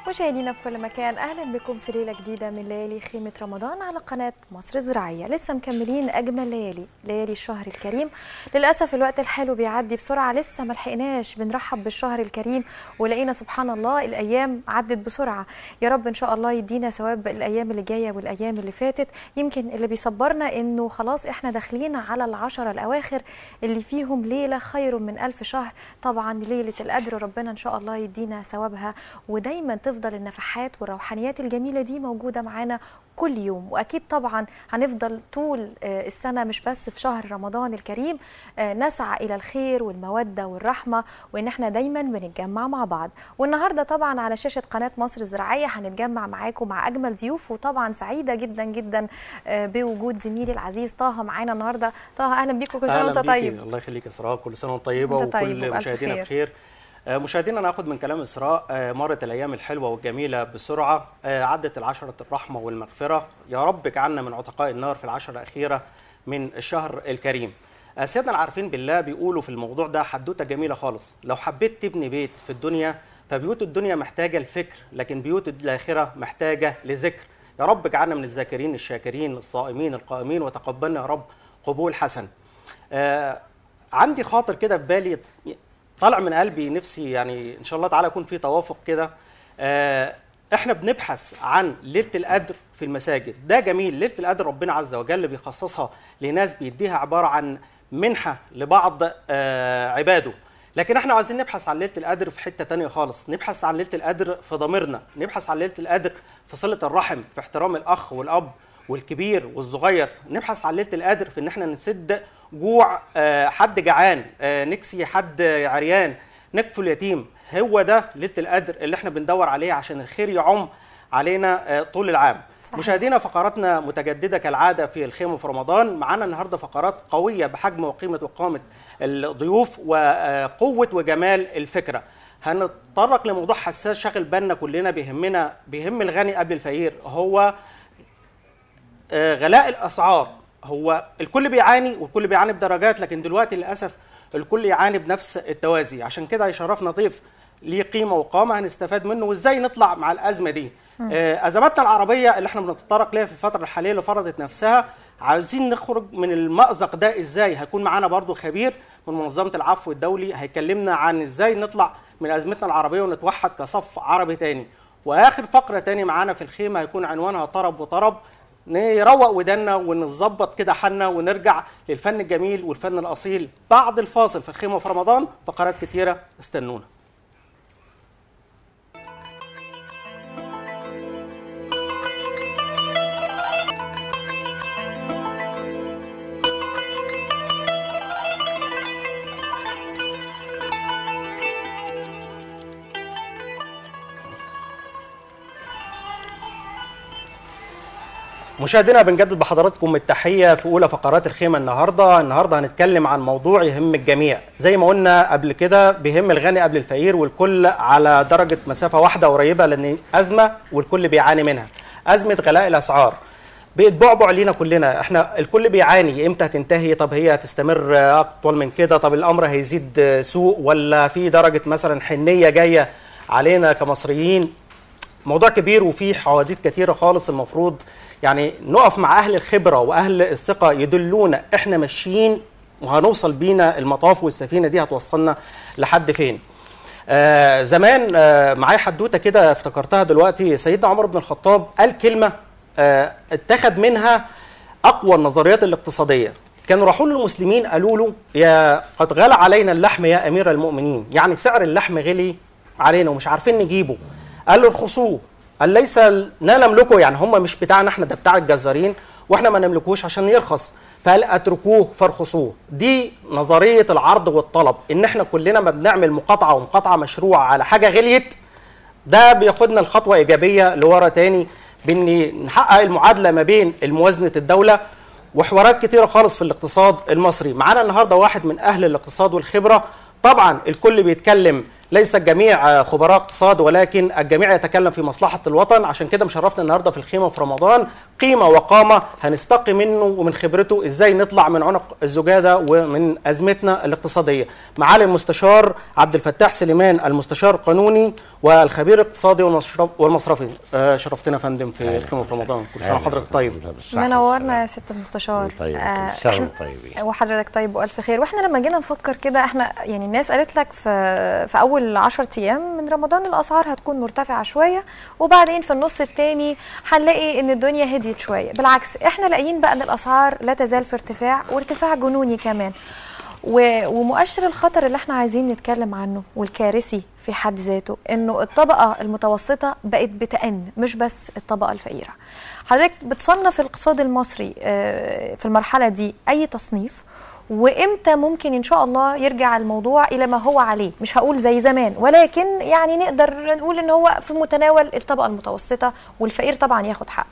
مشاهدينا في كل مكان اهلا بكم في ليله جديده من ليالي خيمه رمضان على قناه مصر الزراعيه لسه مكملين اجمل ليالي ليالي الشهر الكريم للاسف الوقت الحلو بيعدي بسرعه لسه ما لحقناش بنرحب بالشهر الكريم ولقينا سبحان الله الايام عدت بسرعه يا رب ان شاء الله يدينا ثواب الايام اللي جايه والايام اللي فاتت يمكن اللي بيصبرنا انه خلاص احنا داخلين على العشرة الاواخر اللي فيهم ليله خير من ألف شهر طبعا ليله القدر ربنا ان شاء الله يدينا ثوابها ودايما تفضل النفحات والروحانيات الجميله دي موجوده معانا كل يوم واكيد طبعا هنفضل طول السنه مش بس في شهر رمضان الكريم نسعى الى الخير والموده والرحمه وان احنا دايما بنتجمع مع بعض والنهارده طبعا على شاشه قناه مصر الزراعيه هنتجمع معاكم مع اجمل ضيوف وطبعا سعيده جدا جدا بوجود زميلي العزيز طه معانا النهارده طه اهلا بيك وكل سنه وانت طيب الله يخليك اسراء كل سنه وانت طيبه وكل مشاهدينا بخير مشاهدينا ناخد من كلام اسراء مرت الايام الحلوه والجميله بسرعه عدت العشره الرحمه والمغفره يا رب اجعلنا من عتقاء النار في العشره الاخيره من الشهر الكريم سيدنا العارفين بالله بيقولوا في الموضوع ده حدوته جميله خالص لو حبيت تبني بيت في الدنيا فبيوت الدنيا محتاجه الفكر لكن بيوت الاخره محتاجه لذكر يا رب اجعلنا من الذاكرين الشاكرين الصائمين القائمين وتقبلنا يا رب قبول حسن آه عندي خاطر كده في بالي طالع من قلبي نفسي يعني ان شاء الله تعالى يكون في توافق كده آه احنا بنبحث عن ليله القدر في المساجد ده جميل ليله القدر ربنا عز وجل بيخصصها لناس بيديها عباره عن منحه لبعض آه عباده لكن احنا عايزين نبحث عن ليله القدر في حته تانية خالص نبحث عن ليله القدر في ضميرنا نبحث عن ليله القدر في صله الرحم في احترام الاخ والاب والكبير والصغير نبحث عن ليله القدر في ان احنا نسد جوع حد جعان نكسي حد عريان نكفل يتيم هو ده ليله القدر اللي احنا بندور عليه عشان الخير يعم علينا طول العام صحيح. مشاهدينا فقراتنا متجدده كالعاده في الخيمه في رمضان معانا النهارده فقرات قويه بحجم وقيمه وقامه الضيوف وقوه وجمال الفكره هنتطرق لموضوع حساس شاغل بالنا كلنا بيهمنا بيهم الغني قبل الفقير هو غلاء الاسعار هو الكل بيعاني والكل بيعاني بدرجات لكن دلوقتي للاسف الكل يعاني بنفس التوازي عشان كده يشرفنا ضيف ليه قيمه وقامه هنستفاد منه وازاي نطلع مع الازمه دي ازماتنا العربيه اللي احنا بنتطرق ليها في الفتره الحاليه اللي فرضت نفسها عايزين نخرج من المأزق ده ازاي هيكون معانا برضو خبير من منظمه العفو الدولي هيكلمنا عن ازاي نطلع من ازمتنا العربيه ونتوحد كصف عربي تاني واخر فقره تاني معانا في الخيمه هيكون عنوانها طرب وطرب نروق ودنا ونظبط كده حالنا ونرجع للفن الجميل والفن الاصيل بعد الفاصل في الخيمه في رمضان فقرات كتيره استنونا مشاهدينا بنجدد بحضراتكم التحيه في اولى فقرات الخيمه النهارده، النهارده هنتكلم عن موضوع يهم الجميع، زي ما قلنا قبل كده بيهم الغني قبل الفقير والكل على درجه مسافه واحده قريبه لان ازمه والكل بيعاني منها، ازمه غلاء الاسعار. بقت بعبع لينا كلنا، احنا الكل بيعاني امتى هتنتهي؟ طب هي هتستمر اطول من كده؟ طب الامر هيزيد سوء ولا في درجه مثلا حنيه جايه علينا كمصريين؟ موضوع كبير وفيه حواديت كتيره خالص المفروض يعني نقف مع اهل الخبره واهل الثقه يدلونا احنا ماشيين وهنوصل بينا المطاف والسفينه دي هتوصلنا لحد فين آه زمان آه معايا حدوته كده افتكرتها دلوقتي سيدنا عمر بن الخطاب قال كلمه آه اتخذ منها اقوى النظريات الاقتصاديه كانوا راحوا للمسلمين قالوا له يا قد غلى علينا اللحم يا امير المؤمنين يعني سعر اللحم غلي علينا ومش عارفين نجيبه قال له ارخصوه قال ليس لا نملكه يعني هم مش بتاعنا احنا ده بتاع الجزارين واحنا ما نملكوش عشان يرخص فقال اتركوه فارخصوه دي نظريه العرض والطلب ان احنا كلنا ما بنعمل مقاطعه ومقاطعه مشروعه على حاجه غليت ده بياخدنا لخطوه ايجابيه لورا تاني بان نحقق المعادله ما بين موازنه الدوله وحوارات كتيره خالص في الاقتصاد المصري معانا النهارده واحد من اهل الاقتصاد والخبره طبعا الكل بيتكلم ليس الجميع خبراء اقتصاد ولكن الجميع يتكلم في مصلحه الوطن عشان كده مشرفنا النهارده في الخيمه في رمضان قيمه وقامه هنستقي منه ومن خبرته ازاي نطلع من عنق الزجاجه ومن ازمتنا الاقتصاديه معالي المستشار عبد الفتاح سليمان المستشار القانوني والخبير الاقتصادي والمصرفي آه شرفتنا يا فندم في الخيمه في رمضان كل سنه وحضرتك طيب منورنا يا ست المستشار طيب آه كل طيبين وحضرتك طيب والف خير واحنا لما جينا نفكر كده احنا يعني الناس قالت لك في في اول 10 ايام من رمضان الاسعار هتكون مرتفعه شويه وبعدين في النص الثاني هنلاقي ان الدنيا هديت شويه بالعكس احنا لاقيين بقى ان الاسعار لا تزال في ارتفاع وارتفاع جنوني كمان ومؤشر الخطر اللي احنا عايزين نتكلم عنه والكارثي في حد ذاته انه الطبقه المتوسطه بقت بتأن مش بس الطبقه الفقيره حضرتك بتصنف الاقتصاد المصري في المرحله دي اي تصنيف وامتى ممكن ان شاء الله يرجع الموضوع الى ما هو عليه مش هقول زي زمان ولكن يعني نقدر نقول ان هو في متناول الطبقه المتوسطه والفقير طبعا ياخد حقه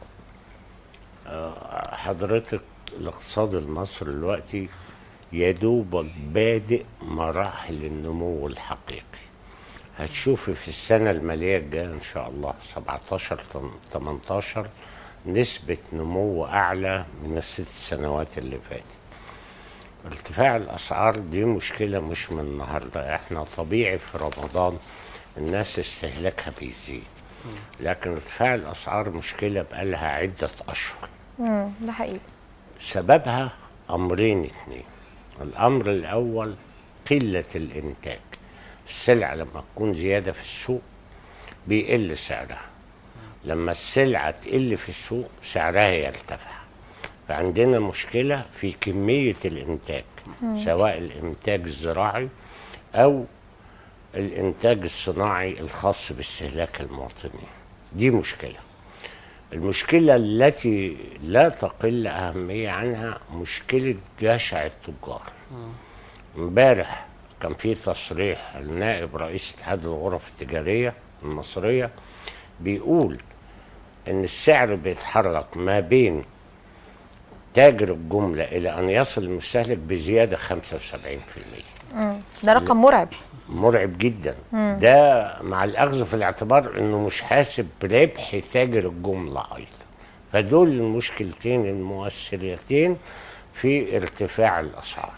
حضرتك الاقتصاد المصري دلوقتي يا دوبك بادئ مراحل النمو الحقيقي هتشوفي في السنة المالية الجاية إن شاء الله 17 18 نسبة نمو أعلى من الست سنوات اللي فاتت ارتفاع الأسعار دي مشكلة مش من النهاردة احنا طبيعي في رمضان الناس استهلاكها بيزيد لكن ارتفاع الأسعار مشكلة بقالها عدة أشهر امم ده حقيقي سببها أمرين اتنين الأمر الأول قلة الإنتاج السلعة لما تكون زيادة في السوق بيقل سعرها لما السلعة تقل في السوق سعرها يرتفع فعندنا مشكلة في كمية الإنتاج سواء الإنتاج الزراعي أو الإنتاج الصناعي الخاص باستهلاك المواطنين دي مشكلة المشكلة التي لا تقل أهمية عنها مشكلة جشع التجار امبارح كان في تصريح النائب رئيس اتحاد الغرف التجارية المصرية بيقول ان السعر بيتحرك ما بين تاجر الجملة إلى أن يصل المستهلك بزيادة 75% مم. ده رقم مرعب مرعب جدا مم. ده مع الأخذ في الاعتبار أنه مش حاسب ربح تاجر الجملة أيضا فدول المشكلتين المؤثرتين في ارتفاع الأسعار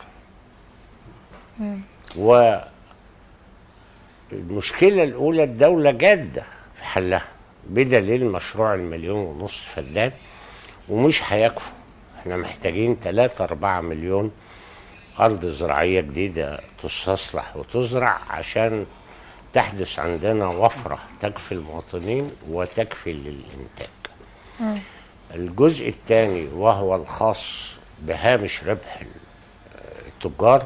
والمشكلة الأولى الدولة جادة في حلها بدليل مشروع المليون ونص فدان ومش هيكفوا احنا محتاجين 3 4 مليون أرض زراعية جديدة تستصلح وتزرع عشان تحدث عندنا وفرة تكفي المواطنين وتكفي للإنتاج م. الجزء الثاني وهو الخاص بهامش ربح التجار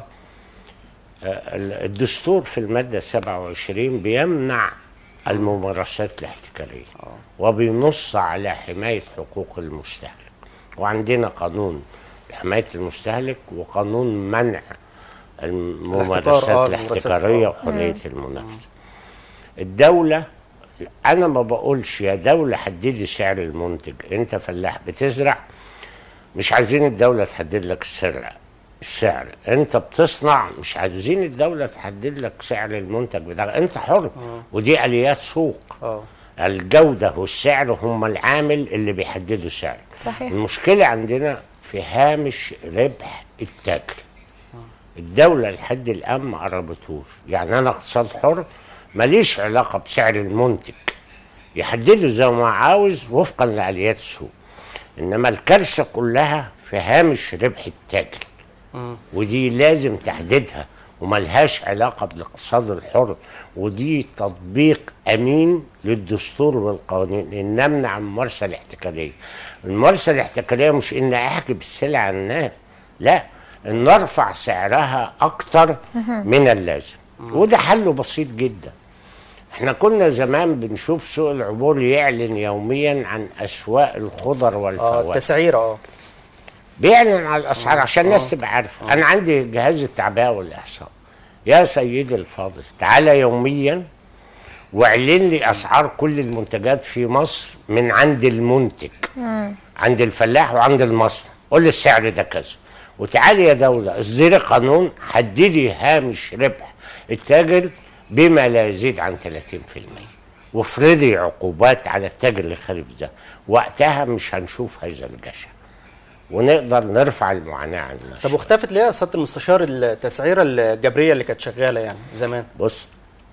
الدستور في المادة 27 بيمنع الممارسات الاحتكارية وبينص على حماية حقوق المستهلك وعندنا قانون حماية المستهلك وقانون منع الممارسات الاحتكارية وحرية المنافسة الدولة أنا ما بقولش يا دولة حددي سعر المنتج أنت فلاح بتزرع مش عايزين الدولة تحدد لك السعر السعر انت بتصنع مش عايزين الدوله تحدد لك سعر المنتج بتاعك انت حر أوه. ودي اليات سوق أوه. الجوده والسعر هم العامل اللي بيحددوا السعر صحيح. المشكله عندنا في هامش ربح التاجر الدوله لحد الان ما قربتوش يعني انا اقتصاد حر ماليش علاقه بسعر المنتج يحدده زي ما عاوز وفقا لاليات السوق انما الكارثه كلها في هامش ربح التاجر ودي لازم تحديدها وملهاش علاقة بالاقتصاد الحر ودي تطبيق أمين للدستور والقوانين إن نمنع الممارسة الاحتكارية الممارسة الاحتكارية مش إن أحجب السلع عن الناس لا إن نرفع سعرها أكتر من اللازم وده حله بسيط جدا احنا كنا زمان بنشوف سوق العبور يعلن يوميا عن اسواق الخضر والفواكه اه تسعيره اه بيعلن على الاسعار عشان الناس تبقى عارفه انا عندي جهاز التعبئه والاحصاء يا سيدي الفاضل تعالى يوميا واعلن لي اسعار كل المنتجات في مصر من عند المنتج مم. عند الفلاح وعند المصنع قول لي السعر ده كذا وتعالي يا دوله اصدري قانون حددي هامش ربح التاجر بما لا يزيد عن 30% وافرضي عقوبات على التاجر اللي خارج ده وقتها مش هنشوف هذا الجشع ونقدر نرفع المعاناه عن الناس طب واختفت ليه يا سياده المستشار التسعيره الجبريه اللي كانت شغاله يعني زمان بص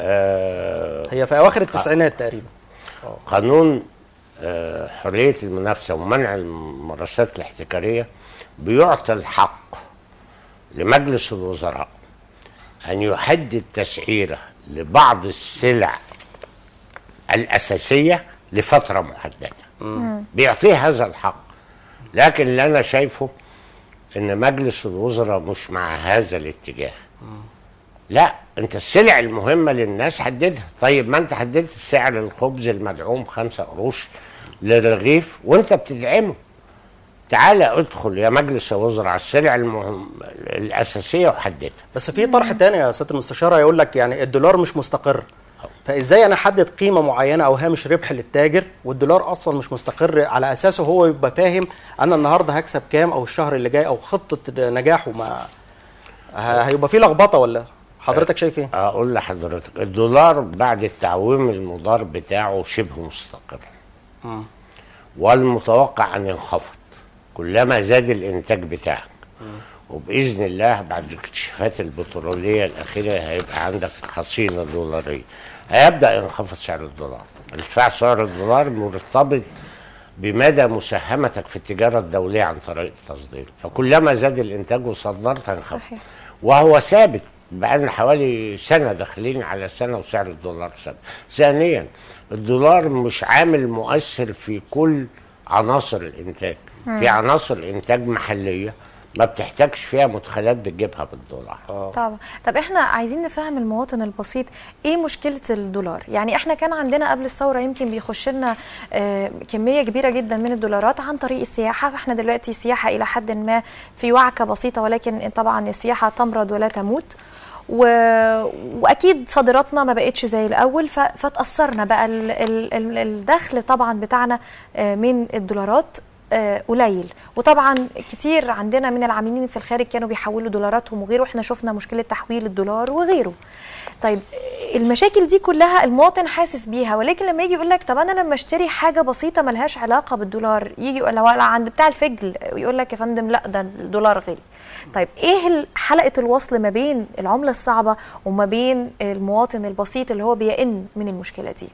آه هي في اواخر التسعينات تقريبا قانون آه حريه المنافسه ومنع الممارسات الاحتكاريه بيعطي الحق لمجلس الوزراء ان يحدد تسعيره لبعض السلع الاساسيه لفتره محدده بيعطيه هذا الحق لكن اللي انا شايفه ان مجلس الوزراء مش مع هذا الاتجاه لا انت السلع المهمه للناس حددها طيب ما انت حددت سعر الخبز المدعوم خمسة قروش للرغيف وانت بتدعمه تعالى ادخل يا مجلس الوزراء على السلع المهم الاساسيه وحددها بس في طرح تاني يا سياده المستشار يقول لك يعني الدولار مش مستقر فازاي انا احدد قيمه معينه او هامش ربح للتاجر والدولار اصلا مش مستقر على اساسه هو يبقى فاهم انا النهارده هكسب كام او الشهر اللي جاي او خطه نجاحه ما هيبقى في لخبطه ولا حضرتك شايف ايه؟ اقول لحضرتك الدولار بعد التعويم المضار بتاعه شبه مستقر م. والمتوقع ان ينخفض كلما زاد الانتاج بتاعك م. وباذن الله بعد الاكتشافات البتروليه الاخيره هيبقى عندك حصيله دولاريه هيبدا ينخفض سعر الدولار ارتفاع سعر الدولار مرتبط بمدى مساهمتك في التجاره الدوليه عن طريق التصدير فكلما زاد الانتاج وصدرت هينخفض وهو ثابت بقالنا حوالي سنه داخلين على سنه وسعر الدولار ثابت ثانيا الدولار مش عامل مؤثر في كل عناصر الانتاج في عناصر انتاج محليه ما بتحتاجش فيها مدخلات بتجيبها بالدولار أوه. طبعا طب احنا عايزين نفهم المواطن البسيط ايه مشكله الدولار يعني احنا كان عندنا قبل الثوره يمكن بيخش لنا اه كميه كبيره جدا من الدولارات عن طريق السياحه فاحنا دلوقتي السياحه الى حد ما في وعكه بسيطه ولكن طبعا السياحه تمرض ولا تموت و... واكيد صادراتنا ما بقتش زي الاول ف... فتاثرنا بقى ال... ال... الدخل طبعا بتاعنا من الدولارات قليل وطبعا كتير عندنا من العاملين في الخارج كانوا بيحولوا دولاراتهم وغيره واحنا شفنا مشكله تحويل الدولار وغيره طيب المشاكل دي كلها المواطن حاسس بيها ولكن لما يجي يقول لك طب انا لما اشتري حاجه بسيطه ملهاش علاقه بالدولار يجي لو عند بتاع الفجل يقول لك يا فندم لا ده الدولار غالي طيب ايه حلقه الوصل ما بين العمله الصعبه وما بين المواطن البسيط اللي هو بيئن من المشكله دي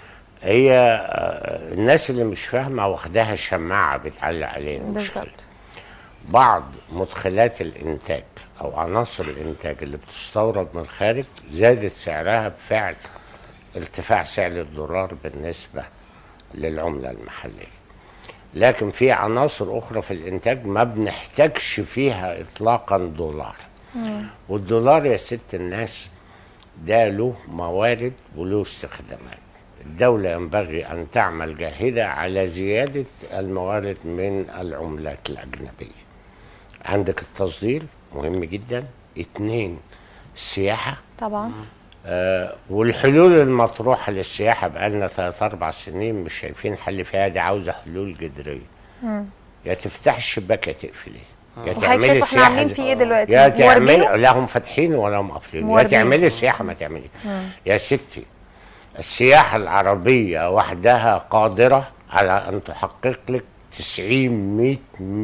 هي الناس اللي مش فاهمه واخداها شماعه بتعلق علينا بالظبط بعض مدخلات الانتاج او عناصر الانتاج اللي بتستورد من الخارج زادت سعرها بفعل ارتفاع سعر الدولار بالنسبه للعمله المحليه لكن في عناصر اخرى في الانتاج ما بنحتاجش فيها اطلاقا دولار مم. والدولار يا ست الناس ده له موارد وله استخدامات الدولة ينبغي أن تعمل جاهدة على زيادة الموارد من العملات الأجنبية عندك التصدير مهم جدا اتنين السياحة طبعا آه والحلول المطروحة للسياحة بقالنا ثلاث أربع سنين مش شايفين حل فيها دي عاوزة حلول جذرية يا تفتح الشباك يا تقفليه يا تعملي احنا عاملين فيه ايه دلوقتي؟ يا تعملي لا هم فاتحين ولا هم قافلين يا تعملي السياحة ما تعملي يا ستي السياحة العربية وحدها قادرة على أن تحقق لك 90 100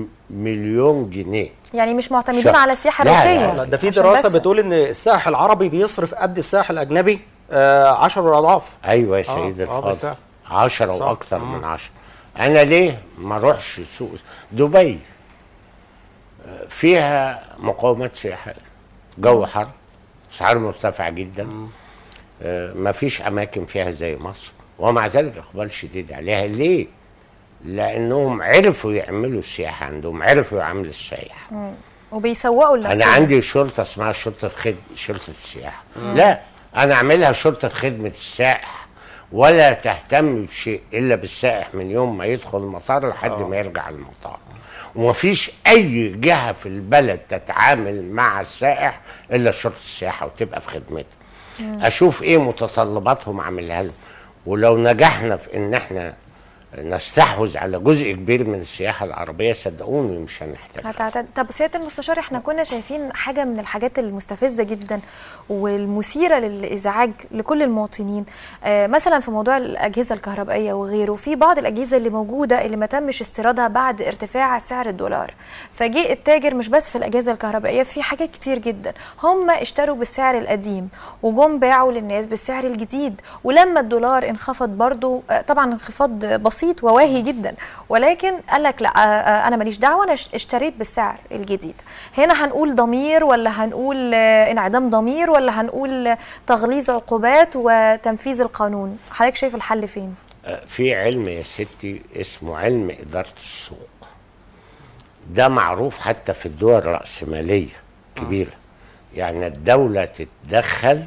مليون جنيه يعني مش معتمدين على السياحة الروسية لا ده في دراسة بتقول إن السائح العربي بيصرف قد السائح الأجنبي 10 آه أضعاف أيوة يا سيدي آه الفاضل 10 وأكثر من 10 أنا ليه ما أروحش سوق دبي فيها مقاومات سياحية جو حر أسعار مرتفعة جدا م. ما فيش اماكن فيها زي مصر ومع ذلك اقبال شديد عليها ليه لانهم عرفوا يعملوا السياحه عندهم عرفوا يعملوا السياح وبيسوقوا انا عندي شرطه اسمها شرطه خد شرطه السياحه مم. لا انا اعملها شرطه خدمه السائح ولا تهتم بشيء الا بالسائح من يوم ما يدخل المطار لحد ما يرجع المطار ومفيش اي جهه في البلد تتعامل مع السائح الا شرطه السياحه وتبقى في خدمته اشوف ايه متطلباتهم اعملها لهم ولو نجحنا في ان احنا نستحوذ على جزء كبير من السياحه العربيه صدقوني مش هنحتاج طب سياده المستشار احنا كنا شايفين حاجه من الحاجات المستفزه جدا والمثيره للازعاج لكل المواطنين آه مثلا في موضوع الاجهزه الكهربائيه وغيره في بعض الاجهزه اللي موجوده اللي ما تمش استيرادها بعد ارتفاع سعر الدولار فجي التاجر مش بس في الاجهزه الكهربائيه في حاجات كتير جدا هم اشتروا بالسعر القديم وجم باعوا للناس بالسعر الجديد ولما الدولار انخفض برضو آه طبعا انخفاض بسيط وواهي جدا ولكن قال لك لا انا ماليش دعوه انا اشتريت بالسعر الجديد هنا هنقول ضمير ولا هنقول انعدام ضمير ولا هنقول تغليظ عقوبات وتنفيذ القانون حضرتك شايف الحل فين في علم يا ستي اسمه علم اداره السوق ده معروف حتى في الدول الرأسمالية كبيرة يعني الدولة تتدخل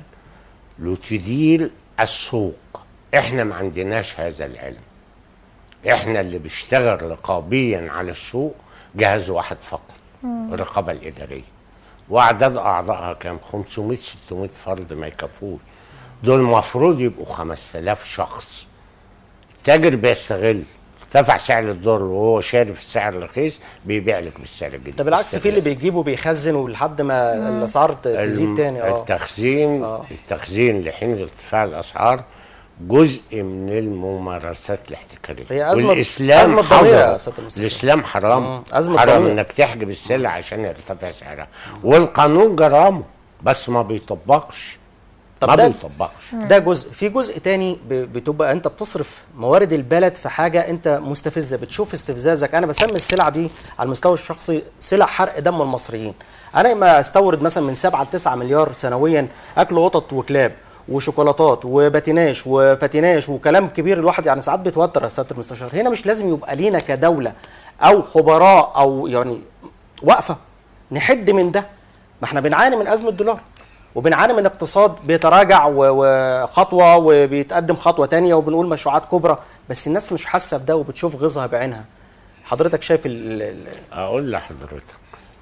لتدير السوق احنا ما عندناش هذا العلم احنا اللي بيشتغل رقابيا على السوق جهاز واحد فقط الرقابه الاداريه واعداد اعضائها كام 500 600 فرد ما يكفوش دول المفروض يبقوا 5000 شخص التاجر بيستغل ارتفع سعر الدولار وهو شاري في السعر الرخيص بيبيع لك بالسعر الجديد ده بالعكس في اللي بيجيبه بيخزن لحد ما الاسعار تزيد تاني اه التخزين آه. التخزين لحين ارتفاع الاسعار جزء من الممارسات الاحتكاريه هي أزمة والاسلام أزمة حظر الاسلام حرام أزمة حرام انك تحجب السلع عشان يرتفع سعرها والقانون جرامه بس ما بيطبقش طب ما ده بيطبقش ده جزء في جزء تاني بتبقى انت بتصرف موارد البلد في حاجه انت مستفزه بتشوف استفزازك انا بسمي السلع دي على المستوى الشخصي سلع حرق دم المصريين انا ما استورد مثلا من 7 ل 9 مليار سنويا اكل قطط وكلاب وشوكولاتات وباتيناش وفاتيناش وكلام كبير الواحد يعني ساعات بيتوتر يا سياده المستشار هنا مش لازم يبقى لينا كدوله او خبراء او يعني وقفه نحد من ده ما احنا بنعاني من ازمه دولار وبنعاني من اقتصاد بيتراجع وخطوه وبيتقدم خطوه تانية وبنقول مشروعات كبرى بس الناس مش حاسه بده وبتشوف غيظها بعينها حضرتك شايف ال ال اقول لحضرتك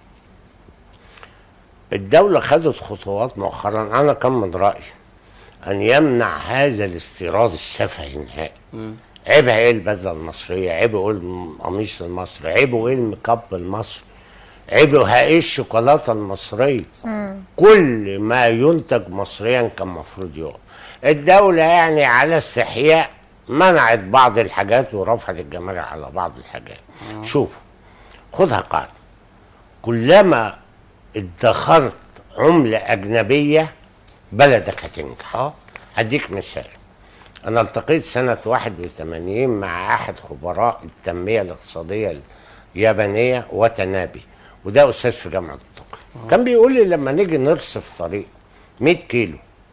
الدولة خدت خطوات مؤخرا أنا كان من رأيي أن يمنع هذا الاستيراد السفهي نهائي عيب ايه البدلة المصرية عيب ايه القميص المصري عيب ايه الميك المصري عيب ايه الشوكولاتة المصرية كل ما ينتج مصريا كان المفروض يقف الدولة يعني على استحياء منعت بعض الحاجات ورفعت الجمارك على بعض الحاجات شوف خدها قاعدة كلما ادخرت عملة أجنبية بلدك هتنجح اه هديك مثال أنا التقيت سنة 81 مع أحد خبراء التنمية الاقتصادية اليابانية وتنابي وده أستاذ في جامعة الطوكيو كان بيقول لي لما نيجي نرصف طريق 100 كيلو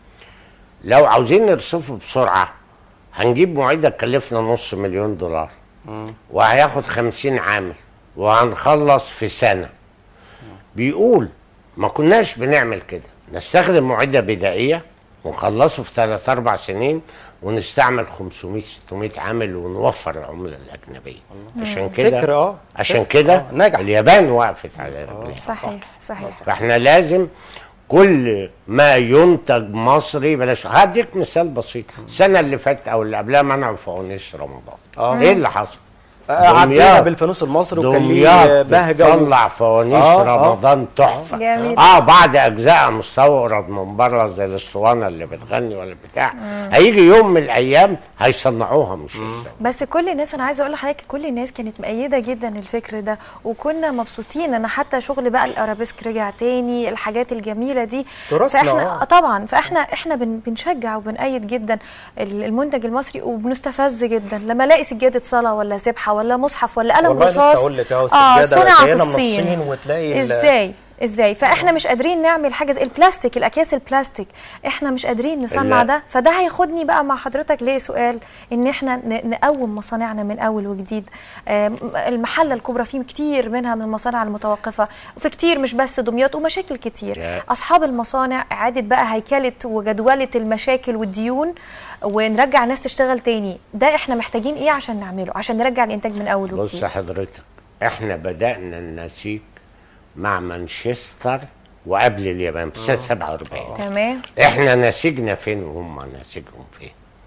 لو عاوزين نرصفه بسرعة هنجيب معدة تكلفنا نص مليون دولار وهياخد 50 عامل وهنخلص في سنة بيقول ما كناش بنعمل كده نستخدم معدة بدائية ونخلصه في ثلاث أربع سنين ونستعمل 500 600 عامل ونوفر العملة الأجنبية عشان كده فكرة اه عشان كده آه، نجح. اليابان وقفت على رجليها صحيح صحيح فاحنا لازم كل ما ينتج مصري بلاش هديك مثال بسيط السنه اللي فاتت او اللي قبلها منعوا فوانيس رمضان آه. ايه اللي حصل؟ عدينا بالفانوس المصري وكان ليه دمياط بهجه و- بتطلع فوانيس آه، آه. رمضان تحفه جميل. اه بعض اجزاء مستورد من بره زي الاسطوانه اللي بتغني ولا بتاع هيجي يوم من الايام هيصنعوها مش لسه بس كل الناس انا عايزه اقول لحضرتك كل الناس كانت مؤيده جدا الفكر ده وكنا مبسوطين ان حتى شغل بقى الارابيسك رجع تاني الحاجات الجميله دي تراثنا، فاحنا آه. طبعا فاحنا احنا بن بنشجع وبنأيد جدا ال- المنتج المصري وبنستفز جدا لما الاقي سجاده صلاه ولا سبحه ولا مصحف ولا قلم والله لسه رصاص اقول لك اهو اه السجاده صنع في جاية من الصين الصين وتلاقي ال- ازاي ازاي فاحنا مش قادرين نعمل حاجه زي البلاستيك الاكياس البلاستيك احنا مش قادرين نصنع لا. ده فده هياخدني بقى مع حضرتك ليه سؤال ان احنا ن- نقوم مصانعنا من اول وجديد آم، المحله الكبرى فيه كتير منها من المصانع المتوقفه وفي كتير مش بس دمياط ومشاكل كتير يا. اصحاب المصانع اعاده بقى هيكله وجدوله المشاكل والديون ونرجع الناس تشتغل تاني ده احنا محتاجين ايه عشان نعمله عشان نرجع الانتاج من اول بص وجديد حضرتك احنا بدأنا النسيج مع مانشستر وقبل اليابان في سنه 47 تمام احنا نسيجنا فين وهم نسيجهم فين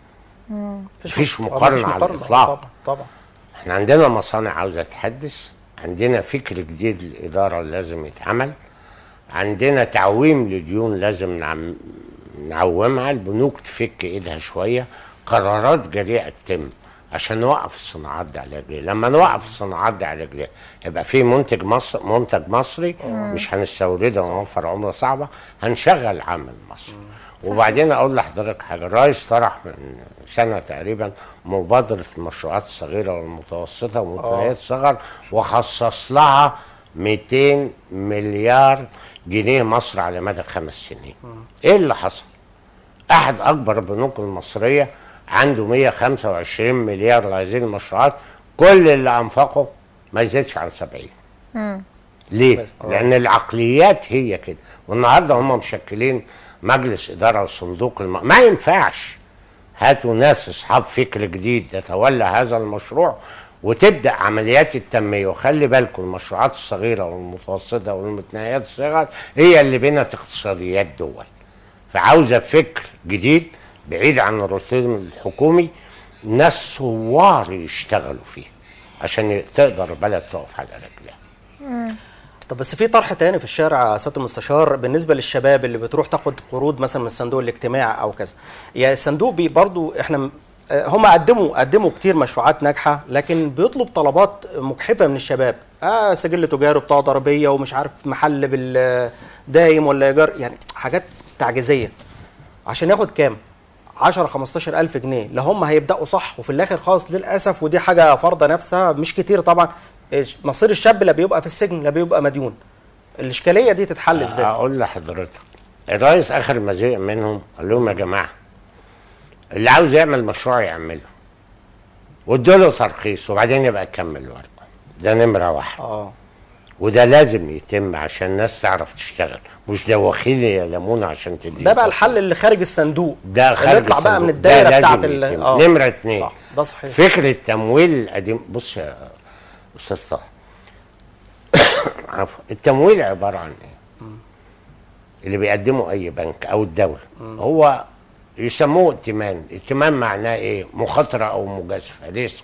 مفيش مقارنه على الاطلاق طبعا طبعا احنا عندنا مصانع عاوزه تحدث عندنا فكر جديد للاداره لازم يتعمل عندنا تعويم لديون لازم نعم نعومها البنوك تفك ايدها شويه قرارات جريئه تتم عشان نوقف الصناعات دي على رجليها لما نوقف الصناعات دي على رجليها يبقى في منتج مصر منتج مصري مم. مش هنستورده ونوفر عمله صعبه هنشغل عامل مصري وبعدين اقول لحضرتك حاجه الرئيس طرح من سنه تقريبا مبادره المشروعات الصغيره والمتوسطه ومنتهيات الصغر وخصص لها 200 مليار جنيه مصر على مدى خمس سنين. ايه اللي حصل؟ احد اكبر البنوك المصريه عنده 125 مليار لهذه المشروعات كل اللي انفقه ما يزيدش عن 70 مم. ليه؟ لان العقليات هي كده والنهارده هم مشكلين مجلس اداره وصندوق الم... ما ينفعش هاتوا ناس اصحاب فكر جديد يتولى هذا المشروع وتبدا عمليات التنميه وخلي بالكم المشروعات الصغيره والمتوسطه والمتناهيات الصغر هي اللي بنت اقتصاديات دول فعاوزه فكر جديد بعيد عن الروتين الحكومي ناس ثوار يشتغلوا فيه عشان تقدر البلد تقف على رجلها طب بس في طرح تاني في الشارع يا سياده المستشار بالنسبه للشباب اللي بتروح تاخد قروض مثلا من الصندوق الاجتماعي او كذا يعني الصندوق بي برضو احنا هم قدموا قدموا كتير مشروعات ناجحه لكن بيطلب طلبات مجحفه من الشباب اه سجل تجاري بطاقه ضريبيه ومش عارف محل بالدايم ولا ايجار يعني حاجات تعجيزيه عشان ياخد كام 10 15 الف جنيه لا هم هيبداوا صح وفي الاخر خالص للاسف ودي حاجه فرضه نفسها مش كتير طبعا مصير الشاب لا بيبقى في السجن لا بيبقى مديون الاشكاليه دي تتحل ازاي اقول لحضرتك الرئيس اخر ما زهق منهم قال لهم يا جماعه اللي عاوز يعمل مشروع يعمله وادوا ترخيص وبعدين يبقى يكمل ورقه ده نمره واحد اه وده لازم يتم عشان الناس تعرف تشتغل مش دوخيل يلمون عشان تدي ده بقى الحل اللي خارج الصندوق ده خارج يطلع بقى من الدايره بتاعت اه نمره اثنين صح ده صحيح فكره التمويل القديم بص يا استاذ طه عفوا التمويل عباره عن ايه؟ اللي بيقدمه اي بنك او الدوله هو يسموه ائتمان ائتمان معناه ايه مخاطره او مجازفه ريسك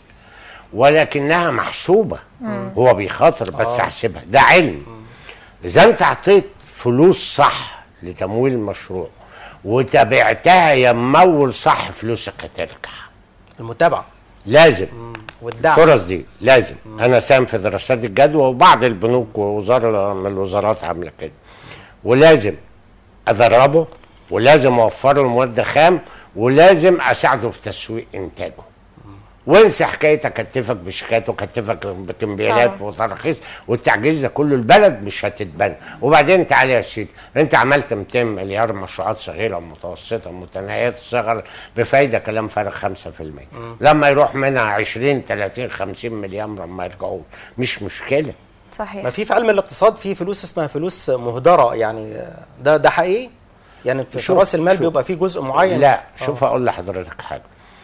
ولكنها محسوبه مم. هو بيخاطر بس آه. احسبها ده علم اذا انت اعطيت فلوس صح لتمويل المشروع وتابعتها يا ممول صح فلوسك هترجع المتابعه لازم والدعم الفرص دي لازم مم. انا سام في دراسات الجدوى وبعض البنوك ووزاره من الوزارات عامله كده ولازم ادربه ولازم اوفر له مواد خام ولازم اساعده في تسويق انتاجه وانسى حكايه اكتفك بشيكات وكتفك بكمبيالات وتراخيص والتعجيز ده كله البلد مش هتتبنى وبعدين تعالى يا سيدي انت عملت 200 مليار مشروعات صغيره ومتوسطه متناهيه الصغر بفايده كلام فارغ 5% م. لما يروح منها 20 30 50 مليار لما يرجعوا مش مشكله صحيح ما في في علم الاقتصاد في فلوس اسمها فلوس مهدره يعني ده ده حقيقي يعني في راس المال بيبقى فيه جزء معين لا شوف اقول لحضرتك حاجه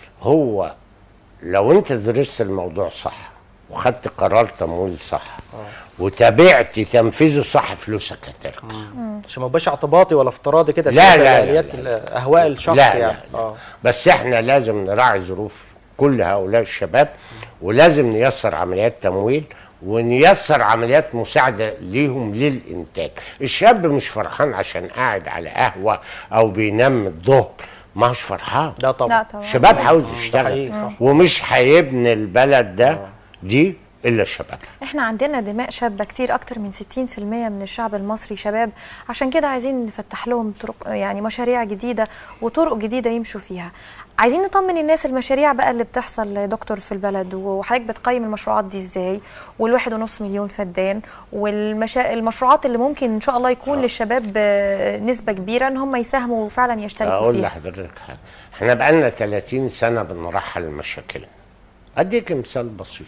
هو لو انت درست الموضوع صح وخدت قرار تمويل صح أوه. وتابعت تنفيذه صح فلوسك هترجع عشان ما يبقاش اعتباطي ولا افتراضي كده لا لا, لا, لا اهواء الشخص لا يعني لا لا. بس احنا لازم نراعي ظروف كل هؤلاء الشباب ولازم نيسر عمليات تمويل ونيسر عمليات مساعدة ليهم للإنتاج الشاب مش فرحان عشان قاعد على قهوة أو بينام الظهر ما هوش فرحان ده طبعا لا طبعا شباب عاوز يشتغل ومش هيبني البلد ده دي الا الشباب احنا عندنا دماء شابه كتير اكتر من 60% من الشعب المصري شباب عشان كده عايزين نفتح لهم طرق يعني مشاريع جديده وطرق جديده يمشوا فيها عايزين نطمن الناس المشاريع بقى اللي بتحصل يا دكتور في البلد وحضرتك بتقيم المشروعات دي ازاي والواحد ونص مليون فدان والمشروعات اللي ممكن ان شاء الله يكون أوه. للشباب نسبه كبيره ان هم يساهموا وفعلا يشتركوا فيها اقول لحضرتك حاجه احنا بقالنا 30 سنه بنرحل المشاكل اديك مثال بسيط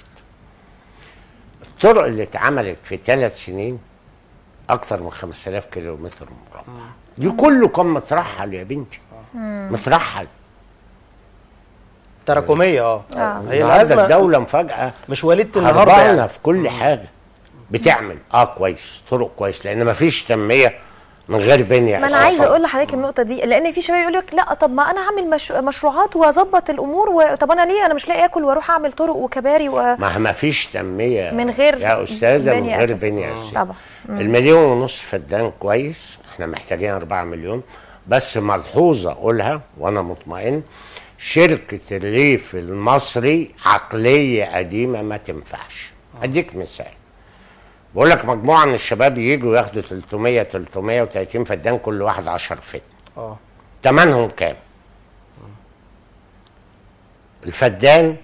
الطرق اللي اتعملت في ثلاث سنين اكثر من 5000 كيلو متر مربع دي كله كان مترحل يا بنتي مترحل تراكميه اه هي الازمه الدوله مفاجاه مش وليده النهارده يعني. في كل حاجه بتعمل اه كويس طرق كويس لان ما فيش تنميه من غير بنيه ما انا عايزه اقول لحضرتك النقطه دي لان في شباب يقول لك لا طب ما انا اعمل مش مشروعات واظبط الامور و... طب انا ليه انا مش لاقي اكل واروح اعمل طرق وكباري و... ما ما فيش تنميه من غير يا استاذه من غير بنيه طبعا المليون ونص فدان كويس احنا محتاجين 4 مليون بس ملحوظه اقولها وانا مطمئن شركه الريف المصري عقليه قديمه ما تنفعش اديك مثال بقول لك مجموعه من الشباب يجوا ياخدوا 300 330 فدان كل واحد 10 فدان اه ثمنهم كام؟ الفدان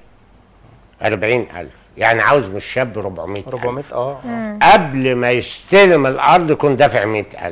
40000 يعني عاوز من الشاب 400 400 اه قبل ما يستلم الارض يكون دافع 100000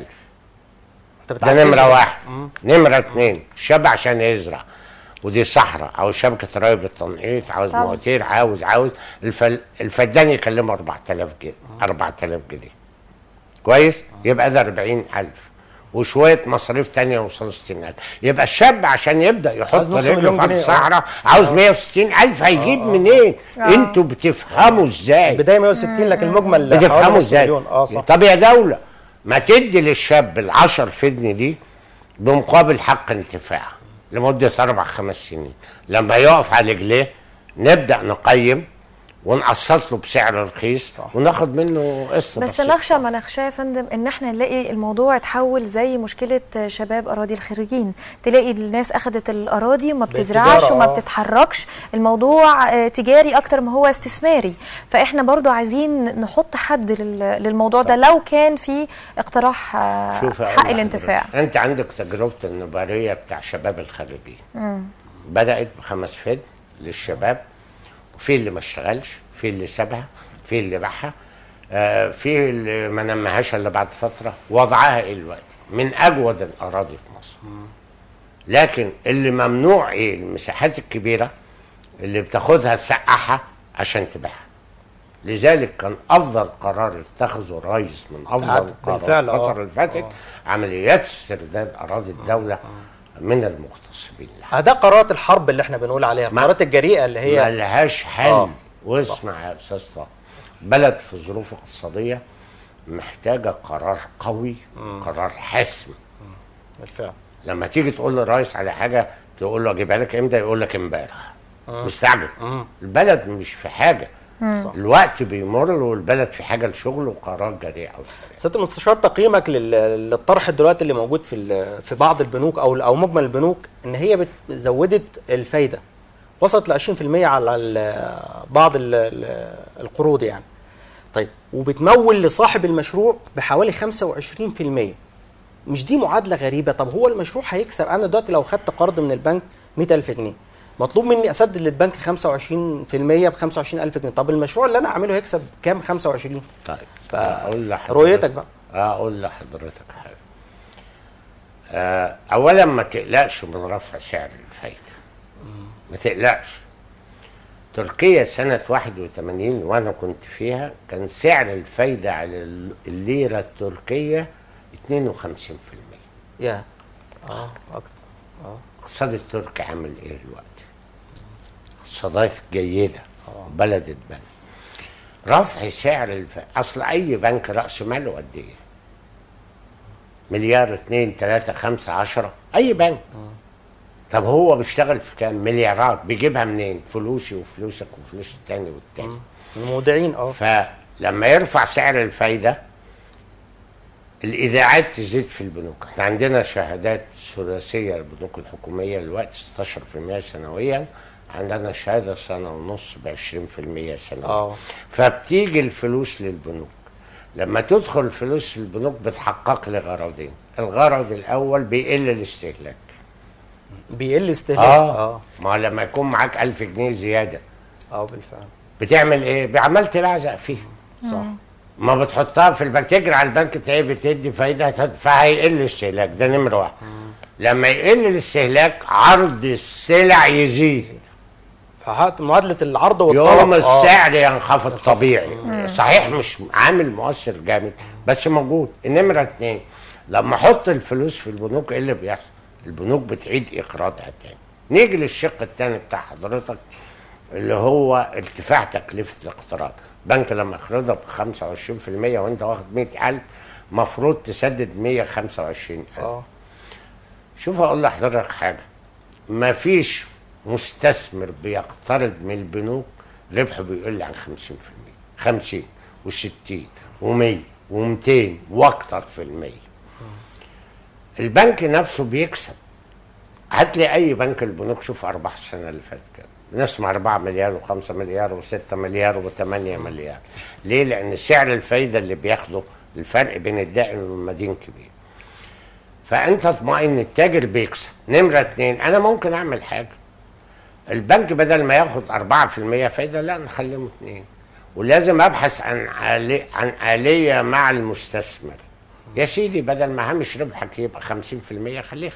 ده نمره واحد نمره اثنين الشاب عشان يزرع ودي صحراء او شبكه ري بالتنقيط عاوز مواتير عاوز عاوز الفل... الفدان يكلمه 4000 جنيه 4000 جنيه كويس يبقى ده 40000 وشويه مصاريف ثانيه يوصلوا 60000 يبقى الشاب عشان يبدا يحط رجله في الصحراء عاوز 160000 هيجيب منين؟ آه. انتوا بتفهموا ازاي؟ البدايه 160 لكن المجمل بتفهموا ازاي؟ اه صح طب يا دوله ما تدي للشاب ال 10 فدن دي بمقابل حق انتفاع لمده اربع خمس سنين لما يقف على رجليه نبدا نقيم ونقسط له بسعر رخيص صح. وناخد منه قسط بس نخشى ما نخشى يا فندم ان احنا نلاقي الموضوع اتحول زي مشكله شباب اراضي الخريجين تلاقي الناس اخذت الاراضي وما بتزرعش وما بتتحركش الموضوع تجاري اكتر ما هو استثماري فاحنا برضو عايزين نحط حد للموضوع ده لو كان في اقتراح حق الانتفاع انت عندك تجربه النباريه بتاع شباب الخريجين بدات بخمس فد للشباب في اللي ما اشتغلش في اللي سابها في اللي باعها آه في اللي ما نمهاش الا بعد فتره وضعها ايه الوقت من اجود الاراضي في مصر لكن اللي ممنوع ايه المساحات الكبيره اللي بتاخدها تسقعها عشان تبيعها لذلك كان افضل قرار اتخذه الرئيس من افضل القرارات الفتره اللي فاتت عمليات استرداد اراضي الدوله آه. من المغتصبين ده قرارات الحرب اللي احنا بنقول عليها القرارات الجريئه اللي هي ما لهاش حل آه. واسمع يا استاذ طه بلد في ظروف اقتصاديه محتاجه قرار قوي مم. قرار حاسم بالفعل لما تيجي تقول للرئيس على حاجه تقول له اجيبها لك امتى يقول لك امبارح مستعجل البلد مش في حاجه صح. الوقت بيمر والبلد في حاجه لشغل وقرار جريء او سياده المستشار تقييمك للطرح دلوقتي اللي موجود في في بعض البنوك او او مجمل البنوك ان هي زودت الفايده وصلت ل 20% على بعض القروض يعني طيب وبتمول لصاحب المشروع بحوالي 25% مش دي معادله غريبه طب هو المشروع هيكسب انا دلوقتي لو خدت قرض من البنك 100000 جنيه مطلوب مني اسدد للبنك 25% ب 25000 جنيه طب المشروع اللي انا اعمله هيكسب كام 25 طيب اقول لحضرتك رؤيتك بقى اقول لحضرتك حاجه أه اولا ما تقلقش من رفع سعر الفايده ما تقلقش تركيا سنة 81 وأنا كنت فيها كان سعر الفايدة على الليرة التركية 52% يا اه أكتر اه الاقتصاد التركي عامل إيه دلوقتي؟ اقتصادات جيدة أوه. بلد اتبنى رفع سعر الف... اصل اي بنك راس ماله قد ايه؟ مليار اتنين تلاته خمسه عشره اي بنك أوه. طب هو بيشتغل في كام؟ مليارات بيجيبها منين؟ فلوسي وفلوسك وفلوس التاني والتاني المودعين اه فلما يرفع سعر الفايده الايداعات تزيد في البنوك احنا عندنا شهادات ثلاثيه للبنوك الحكوميه دلوقتي 16% سنويا عندنا شهاده سنه ونص ب 20% سنويا اه فبتيجي الفلوس للبنوك لما تدخل الفلوس في البنوك بتحقق لي غرضين الغرض الاول بيقل الاستهلاك بيقل استهلاك اه, آه. ما لما يكون معاك 1000 جنيه زياده اه بالفعل بتعمل ايه؟ بعملت تلعزق فيه صح ما بتحطها في البنك تجري على البنك تلاقيه بتدي فايده فهيقل الاستهلاك ده نمره واحد لما يقل الاستهلاك عرض السلع يزيد معادله العرض والطلب يوم السعر آه. ينخفض طبيعي مم. صحيح مش عامل مؤثر جامد بس موجود النمره اتنين لما احط الفلوس في البنوك ايه اللي بيحصل؟ البنوك بتعيد اقراضها تاني نيجي للشق الثاني بتاع حضرتك اللي هو ارتفاع تكلفه الاقتراض بنك لما يقرضها ب 25% وانت واخد 100000 مفروض تسدد 125 اه شوف اقول لحضرتك حاجه ما فيش مستثمر بيقترض من البنوك ربحه بيقل عن 50% 50 و60 و100 و200 واكتر في المية البنك نفسه بيكسب هات لي اي بنك البنوك شوف ارباح السنه اللي فاتت كام نسمع 4 مليار و5 مليار و6 مليار و8 مليار ليه لان سعر الفايده اللي بياخده الفرق بين الدائن والمدين كبير فانت اطمئن التاجر بيكسب نمره اثنين انا ممكن اعمل حاجه البنك بدل ما ياخد 4% فايده لا نخليهم اثنين ولازم ابحث عن آلي عن اليه مع المستثمر يا سيدي بدل ما هامش ربحك يبقى 50% خليه 25%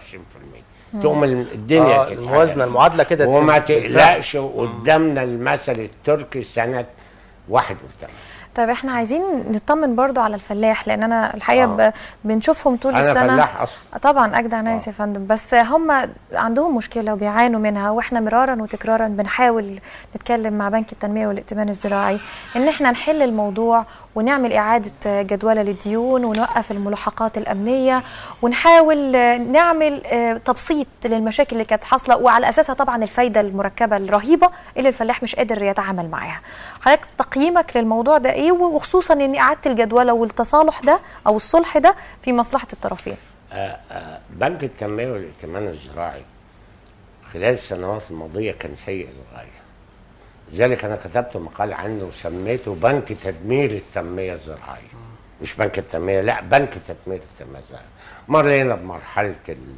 تقوم الدنيا آه الموازنه المعادله كده وما تقلقش قدامنا المثل التركي سنه 81 طيب احنا عايزين نطمن برضو على الفلاح لان انا الحقيقه آه. بنشوفهم طول أنا السنه فلاح اصلا طبعا اجدع ناس يا فندم بس هم عندهم مشكله وبيعانوا منها واحنا مرارا وتكرارا بنحاول نتكلم مع بنك التنميه والائتمان الزراعي ان احنا نحل الموضوع ونعمل إعادة جدولة للديون ونوقف الملاحقات الأمنية ونحاول نعمل تبسيط للمشاكل اللي كانت حاصلة وعلى أساسها طبعا الفايدة المركبة الرهيبة اللي الفلاح مش قادر يتعامل معاها حضرتك تقييمك للموضوع ده إيه وخصوصا أن إعادة الجدولة والتصالح ده أو الصلح ده في مصلحة الطرفين آآ آآ بنك التنمية والائتمان الزراعي خلال السنوات الماضية كان سيء للغاية لذلك انا كتبت مقال عنه وسميته بنك تدمير التنميه الزراعيه مش بنك التنميه لا بنك تدمير التنميه الزراعيه مرينا بمرحله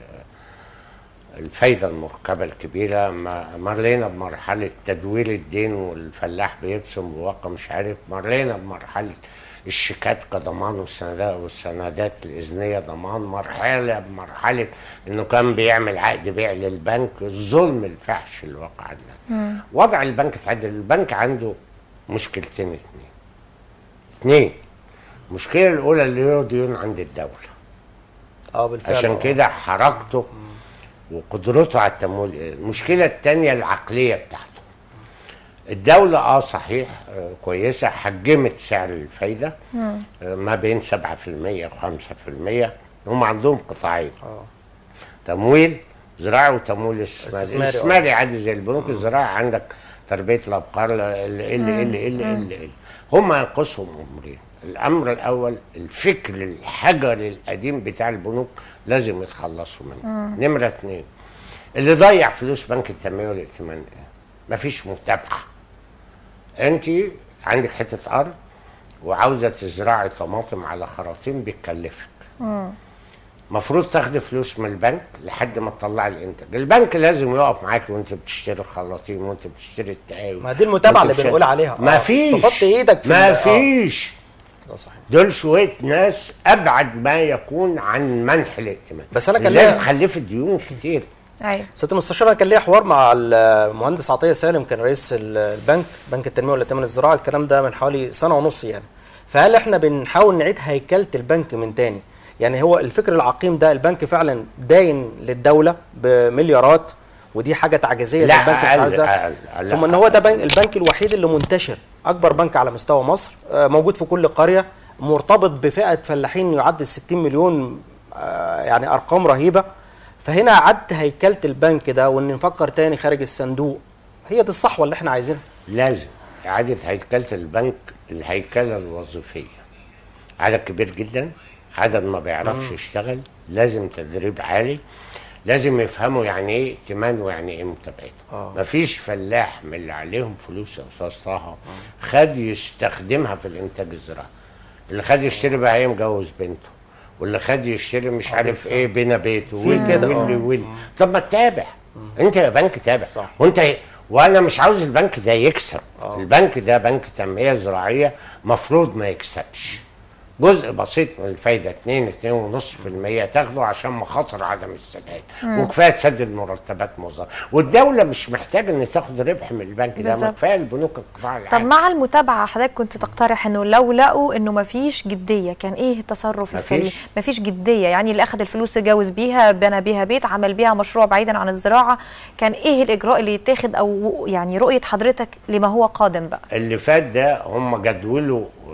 الفايده المركبه الكبيره مرينا بمرحله تدوير الدين والفلاح بيبسم بواقع مش عارف مرينا بمرحله الشيكات كضمان والسندات والسندات الاذنيه ضمان مرحله بمرحله انه كان بيعمل عقد بيع للبنك الظلم الفحش اللي وقع لنا وضع البنك اتعدل البنك عنده مشكلتين اثنين اثنين المشكله الاولى اللي له ديون عند الدوله اه بالفعل عشان كده حركته وقدرته على التمويل المشكله الثانيه العقليه بتاعته الدولة اه صحيح آه كويسة حجمت سعر الفايدة آه ما بين 7% و 5% هم عندهم قطاعين اه تمويل زراعي وتمويل استثماري استثماري، آه. الاستثماري عادي زي البنوك الزراعي عندك تربية الأبقار ال ال ال ال ال ال هم ينقصهم أمرين الأمر الأول الفكر الحجري القديم بتاع البنوك لازم يتخلصوا منه نمرة اتنين اللي ضيع فلوس بنك التنمية والائتمان ايه؟ مفيش متابعة انت عندك حته ارض وعاوزه تزرعي طماطم على خراطيم بتكلفك المفروض تاخدي فلوس من البنك لحد ما تطلعي الانتاج البنك لازم يقف معاكي وانت بتشتري الخراطيم وانت بتشتري التقاوي ما دي المتابعه وانت اللي بتشتري- بنقول عليها ما آه. فيش تحط ايدك في ما ال- آه. فيش ده صحيح دول شويه ناس ابعد ما يكون عن منح الائتمان بس أنا كان لذلك ليا- خلفت ديون كتير ايوه سياده المستشار أنا كان ليا حوار مع المهندس عطيه سالم كان رئيس ال- البنك بنك التنميه والائتمان الزراعي الكلام ده من حوالي سنه ونص يعني فهل احنا بنحاول نعيد هيكله البنك من تاني يعني هو الفكر العقيم ده البنك فعلا داين للدوله بمليارات ودي حاجه تعجيزيه لا، البنك مش أقل- عايزها أقل- ثم ان هو ده بنك البنك الوحيد اللي منتشر اكبر بنك على مستوى مصر آه، موجود في كل قريه مرتبط بفئه فلاحين يعدي 60 مليون آه، يعني ارقام رهيبه فهنا عدت هيكله البنك ده وان نفكر تاني خارج الصندوق هي دي الصحوه اللي احنا عايزينها لازم إعادة هيكلة البنك الهيكلة الوظيفية عدد كبير جدا عدد ما بيعرفش يشتغل لازم تدريب عالي لازم يفهموا يعني ايه ائتمان ويعني ايه متابعته آه. مفيش فلاح من اللي عليهم فلوس يا استاذ طه خد يستخدمها في الانتاج الزراعي اللي خد يشتري بهايم جوز بنته واللي خد يشتري مش عارف ايه بنا بيته في واللي كده، واللي آه. واللي طب ما تتابع انت يا بنك تابع صح. وانت وانا مش عاوز البنك ده يكسب آه. البنك ده بنك تنميه زراعيه مفروض ما يكسبش جزء بسيط من الفايده 2 2.5% تاخده عشان مخاطر عدم السداد وكفايه تسدد مرتبات موظف والدوله مش محتاجه ان تاخد ربح من البنك ده ما بالظبط. كفايه البنوك القطاع طب العام مع المتابعه حضرتك كنت تقترح انه لو لقوا انه ما فيش جديه كان ايه التصرف مفيش. السليم ما فيش جديه يعني اللي اخذ الفلوس اتجوز بيها بنى بيها بيت عمل بيها مشروع بعيدا عن الزراعه كان ايه الاجراء اللي يتاخد او يعني رؤيه حضرتك لما هو قادم بقى اللي فات ده هم جدولوا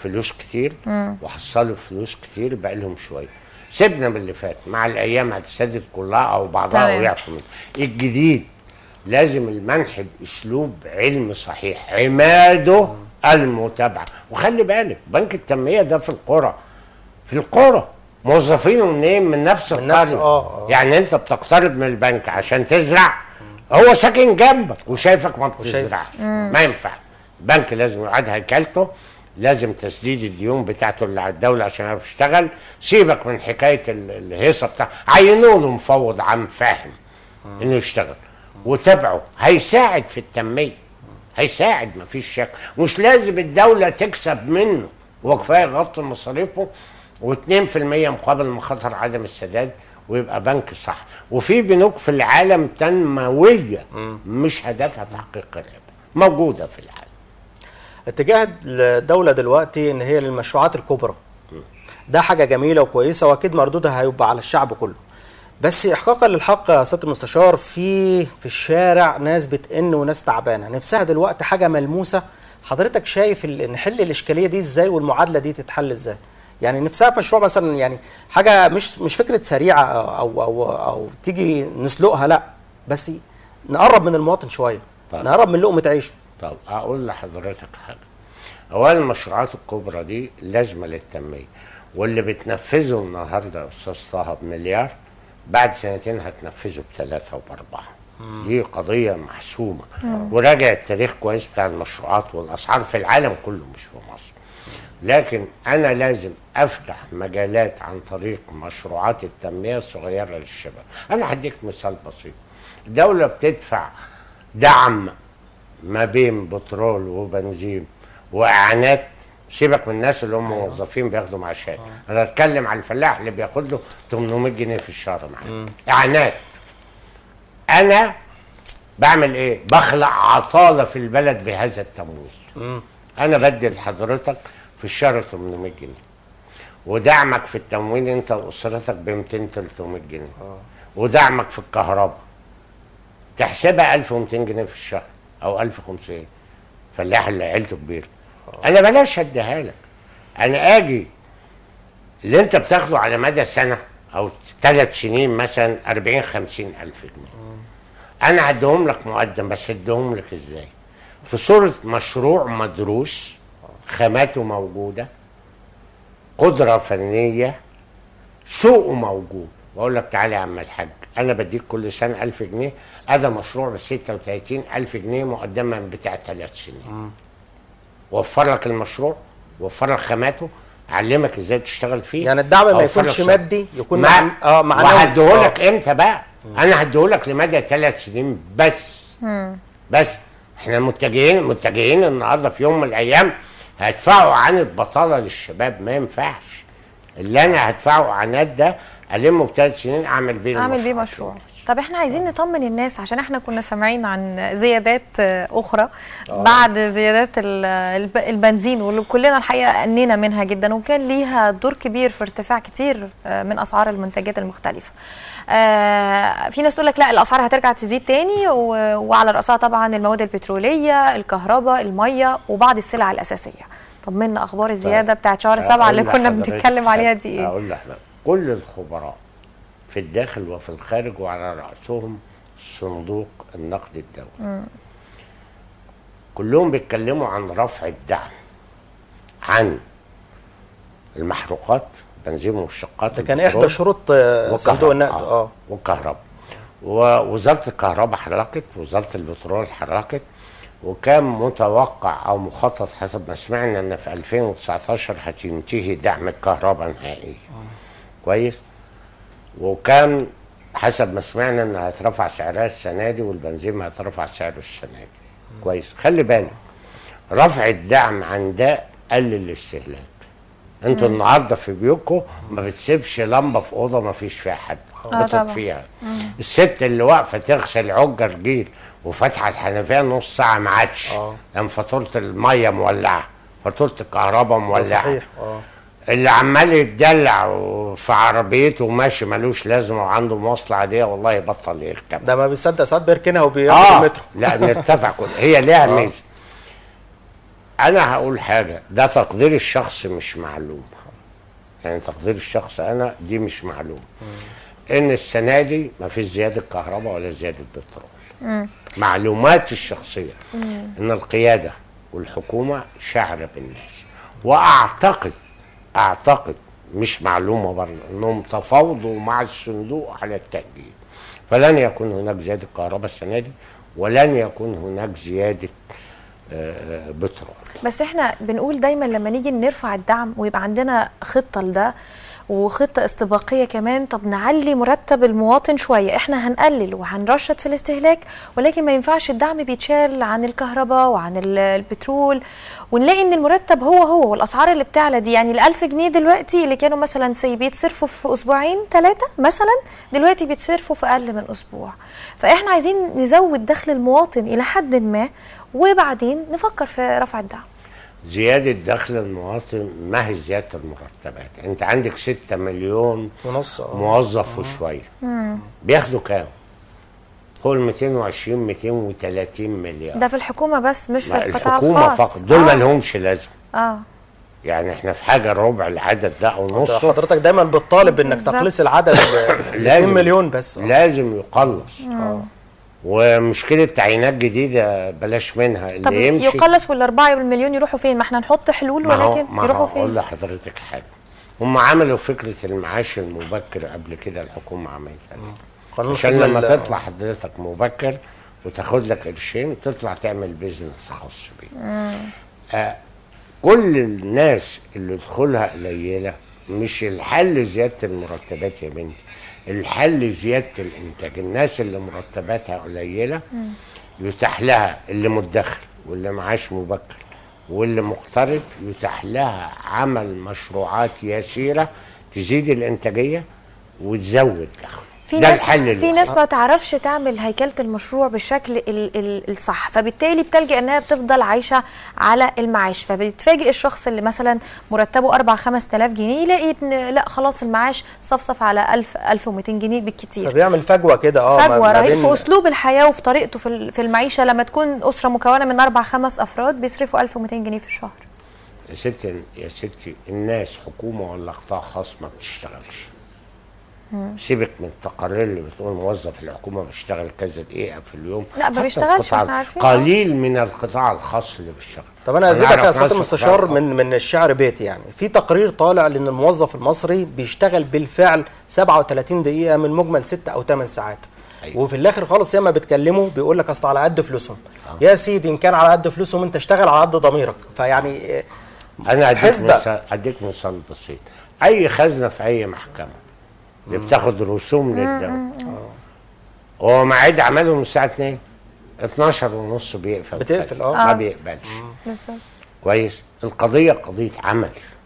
فلوس كتير وحصلوا فلوس كتير بقى لهم شويه سيبنا من اللي فات مع الايام هتسدد كلها او بعضها ويعفوا منه الجديد لازم المنح باسلوب علم صحيح عماده المتابعه وخلي بالك بنك التنميه ده في القرى في القرى موظفينه منين من نفس القريه آه،, آه يعني انت بتقترض من البنك عشان تزرع هو ساكن جنبك وشايفك ما بتزرعش ما ينفع البنك لازم يعاد هيكلته لازم تسديد الديون بتاعته اللي على الدوله عشان يعرف يشتغل سيبك من حكايه الهيصه بتاع عينوا له مفوض عام فاهم انه يشتغل وتابعه هيساعد في التنميه هيساعد مفيش شك مش لازم الدوله تكسب منه هو كفايه يغطي مصاريفه و2% مقابل مخاطر عدم السداد ويبقى بنك صح وفي بنوك في العالم تنمويه مش هدفها تحقيق الربح موجوده في العالم اتجاه الدوله دلوقتي ان هي للمشروعات الكبرى ده حاجه جميله وكويسه واكيد مردودها هيبقى على الشعب كله بس احقاقا للحق يا سياده المستشار في في الشارع ناس بتئن وناس تعبانه نفسها دلوقتي حاجه ملموسه حضرتك شايف نحل الاشكاليه دي ازاي والمعادله دي تتحل ازاي يعني نفسها في مشروع مثلا يعني حاجه مش مش فكره سريعه او او او تيجي نسلقها لا بس نقرب من المواطن شويه طيب. نقرب من لقمه عيشه طب اقول لحضرتك حاجه اولا المشروعات الكبرى دي لازمه للتنميه واللي بتنفذه النهارده يا استاذ طه بمليار بعد سنتين هتنفذه بثلاثه وباربعه دي قضيه محسومه وراجع التاريخ كويس بتاع المشروعات والاسعار في العالم كله مش في مصر لكن انا لازم افتح مجالات عن طريق مشروعات التنميه الصغيره للشباب انا هديك مثال بسيط الدوله بتدفع دعم ما بين بترول وبنزين واعانات سيبك من الناس اللي هم أيوه. موظفين بياخدوا معاشات آه. انا اتكلم على الفلاح اللي بياخد له 800 جنيه في الشهر معاه اعانات انا بعمل ايه بخلق عطاله في البلد بهذا التمويل انا بدي لحضرتك في الشهر 800 جنيه ودعمك في التموين انت واسرتك ب 200 300 جنيه آه. ودعمك في الكهرباء تحسبها 1200 جنيه في الشهر او 1500 فلاح اللي عيلته كبيره آه. انا بلاش اديها لك انا اجي اللي انت بتاخده على مدى سنه او ثلاث سنين مثلا 40 50 الف جنيه آه. انا هديهم لك مقدم بس اديهم لك ازاي في صوره مشروع مدروس خاماته موجوده قدره فنيه سوقه موجود واقول لك تعالى يا عم الحاج انا بديك كل سنه 1000 جنيه هذا مشروع ب 36000 جنيه مقدما بتاع ثلاث سنين وفر لك المشروع وفر لك خاماته علمك ازاي تشتغل فيه يعني الدعم ما يكونش مادي يكون مع اه معنوي وهديهولك آه. امتى بقى؟ مم. انا هديهولك لمدى ثلاث سنين بس مم. بس احنا متجهين متجهين النهارده في يوم من الايام هدفعوا عن البطاله للشباب ما ينفعش اللي انا هدفعه عنات ده المه بثلاث سنين اعمل بيه اعمل بيه مشروع طب احنا عايزين نطمن الناس عشان احنا كنا سامعين عن زيادات اخرى أوه. بعد زيادات البنزين واللي كلنا الحقيقه انينا منها جدا وكان ليها دور كبير في ارتفاع كتير آه، من اسعار المنتجات المختلفه. آه في ناس تقول لك لا الاسعار هترجع تزيد تاني وعلى راسها طبعا المواد البتروليه، الكهرباء، الميه وبعض السلع الاساسيه. طمنا اخبار الزياده بتاعت شهر سبعه اللي كنا بنتكلم عليها دي ايه؟ اقول لحضرتك كل الخبراء في الداخل وفي الخارج وعلى رأسهم صندوق النقد الدولي كلهم بيتكلموا عن رفع الدعم عن المحروقات بنزين والشقات ده كان احدى شروط آه، صندوق النقد اه والكهرباء ووزاره الكهرباء حركت وزاره البترول حركت وكان متوقع او مخطط حسب ما سمعنا ان في 2019 هتنتهي دعم الكهرباء نهائيا آه. كويس وكان حسب ما سمعنا انها هترفع سعرها السنه دي والبنزين هترفع سعره السنه دي كويس خلي بالك رفع الدعم عن ده قلل الاستهلاك انتوا النهارده في بيوتكم ما بتسيبش لمبه في اوضه ما فيش فيها حد آه بتطفيها الست اللي واقفه تغسل عجه رجيل وفاتحه الحنفيه نص ساعه ما عادش آه. لان فاتوره الميه مولعه فاتوره الكهرباء مولعه صحيح اه اللي عمال يتدلع في عربيته وماشي ملوش لازمه وعنده مواصله عاديه والله يبطل يركب ده ما بيصدق ساعات بيركنها وبياخد آه المترو لا نتفق هي ليها آه. ميزه انا هقول حاجه ده تقدير الشخص مش معلوم يعني تقدير الشخص انا دي مش معلوم ان السنه دي ما فيش زياده كهرباء ولا زياده بترول معلوماتي الشخصيه ان القياده والحكومه شعر بالناس واعتقد اعتقد مش معلومه برضه انهم تفاوضوا مع الصندوق على التاجيل فلن يكون هناك زياده كهرباء السنه دي ولن يكون هناك زياده بترول بس احنا بنقول دايما لما نيجي نرفع الدعم ويبقى عندنا خطه لده وخطه استباقيه كمان طب نعلي مرتب المواطن شويه احنا هنقلل وهنرشد في الاستهلاك ولكن ما ينفعش الدعم بيتشال عن الكهرباء وعن البترول ونلاقي ان المرتب هو هو والاسعار اللي بتعلى دي يعني ال1000 جنيه دلوقتي اللي كانوا مثلا سي بيتصرفوا في اسبوعين ثلاثه مثلا دلوقتي بيتصرفوا في اقل من اسبوع فاحنا عايزين نزود دخل المواطن الى حد ما وبعدين نفكر في رفع الدعم زيادة دخل المواطن ما هي زيادة المرتبات انت عندك 6 مليون ونص موظف وشوية بياخدوا كام فوق ال 220 230 مليار ده في الحكومة بس مش في القطاع الحكومة الخاص فقط دول ما لهمش لازمة اه يعني احنا في حاجة ربع العدد ده او نصه حضرتك دايما بتطالب انك تقلص العدد 2 مليون بس لازم يقلص اه ومشكله تعيينات جديده بلاش منها اللي طب يمشي يقلص والاربعه بالمليون يروحوا فين؟ ما احنا نحط حلول ولكن ما يروحوا فين؟ اقول لحضرتك حاجه هم عملوا فكره المعاش المبكر قبل كده الحكومه عملتها عشان لما تطلع حضرتك مبكر وتاخد لك قرشين تطلع تعمل بيزنس خاص بيك آه كل الناس اللي دخولها قليله مش الحل زياده المرتبات يا بنتي الحل زياده الانتاج الناس اللي مرتباتها قليله يتاح لها اللي مدخر واللي معاش مبكر واللي مقترض يتاح لها عمل مشروعات يسيره تزيد الانتاجيه وتزود دخل في ده ناس الحل في ناس ما تعرفش تعمل هيكله المشروع بالشكل ال ال الصح فبالتالي بتلجا انها بتفضل عايشه على المعاش فبيتفاجئ الشخص اللي مثلا مرتبه 4 5000 جنيه يلاقي ان لا خلاص المعاش صفصف على 1000 1200 جنيه بالكتير فبيعمل فجوه كده اه فجوه رهيب في اسلوب الحياه وفي طريقته في في المعيشه لما تكون اسره مكونه من اربع خمس افراد بيصرفوا 1200 جنيه في الشهر يا ستي يا ستي الناس حكومه ولا قطاع خاص ما بتشتغلش سيبك من التقارير اللي بتقول موظف الحكومه بيشتغل كذا دقيقه في اليوم لا ما بيشتغلش احنا عارفين قليل من القطاع الخاص اللي بيشتغل طب انا ازيدك يا سياده المستشار من من الشعر بيتي يعني في تقرير طالع لان الموظف المصري بيشتغل بالفعل 37 دقيقه من مجمل 6 او 8 ساعات أيوة. وفي الاخر خالص ياما بتكلمه بيقول لك اصل على قد فلوسهم آه. يا سيدي ان كان على قد فلوسهم انت اشتغل على قد ضميرك فيعني انا اديك مثال اديك مثال بسيط اي خزنه في اي محكمه اللي بتاخد رسوم للدوله هو ميعاد عمله من الساعه 2 12 ونص بيقفل بتقفل اه ما بيقبلش كويس القضيه قضيه عمل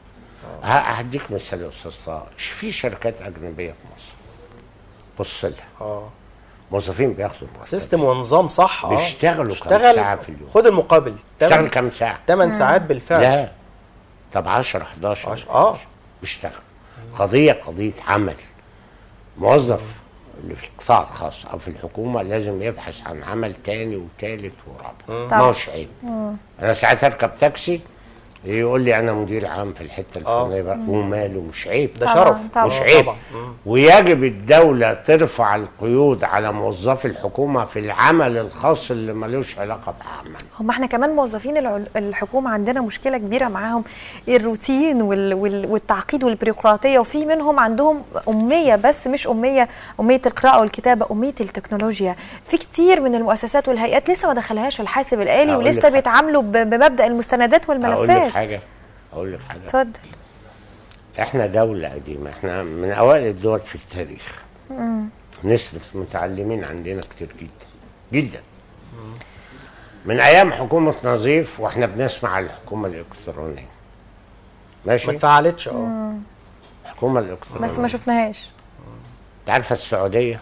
هديك مثال يا استاذ طه في شركات اجنبيه في مصر بص لها اه موظفين بياخدوا مرتب سيستم ونظام صح اه بيشتغلوا كام ساعه في اليوم خد المقابل بيشتغل كام ساعه 8 ساعات بالفعل لا طب 10 11 10 اه بيشتغل قضيه قضيه عمل موظف اللي في القطاع الخاص او في الحكومه لازم يبحث عن عمل تاني وتالت ورابع ما هوش عيب انا ساعات اركب تاكسي يقول لي انا مدير عام في الحته الفلانيه بقى وماله مش عيب ده شرف مش عيب ويجب الدوله ترفع القيود على موظفي الحكومه في العمل الخاص اللي ملوش علاقه بعمل هم احنا كمان موظفين الحكومه عندنا مشكله كبيره معاهم الروتين وال وال والتعقيد والبيروقراطيه وفي منهم عندهم اميه بس مش اميه اميه القراءه والكتابه اميه التكنولوجيا في كتير من المؤسسات والهيئات لسه ما دخلهاش الحاسب الالي ولسه بيتعاملوا بمبدا المستندات والملفات حاجه اقول لك حاجه اتفضل احنا دوله قديمه احنا من اوائل الدول في التاريخ مم. نسبه المتعلمين عندنا كتير جدا جدا مم. من ايام حكومه نظيف واحنا بنسمع الحكومه الالكترونيه ماشي ما اتفعلتش اه الحكومه الالكترونيه بس ما شفناهاش انت عارفه السعوديه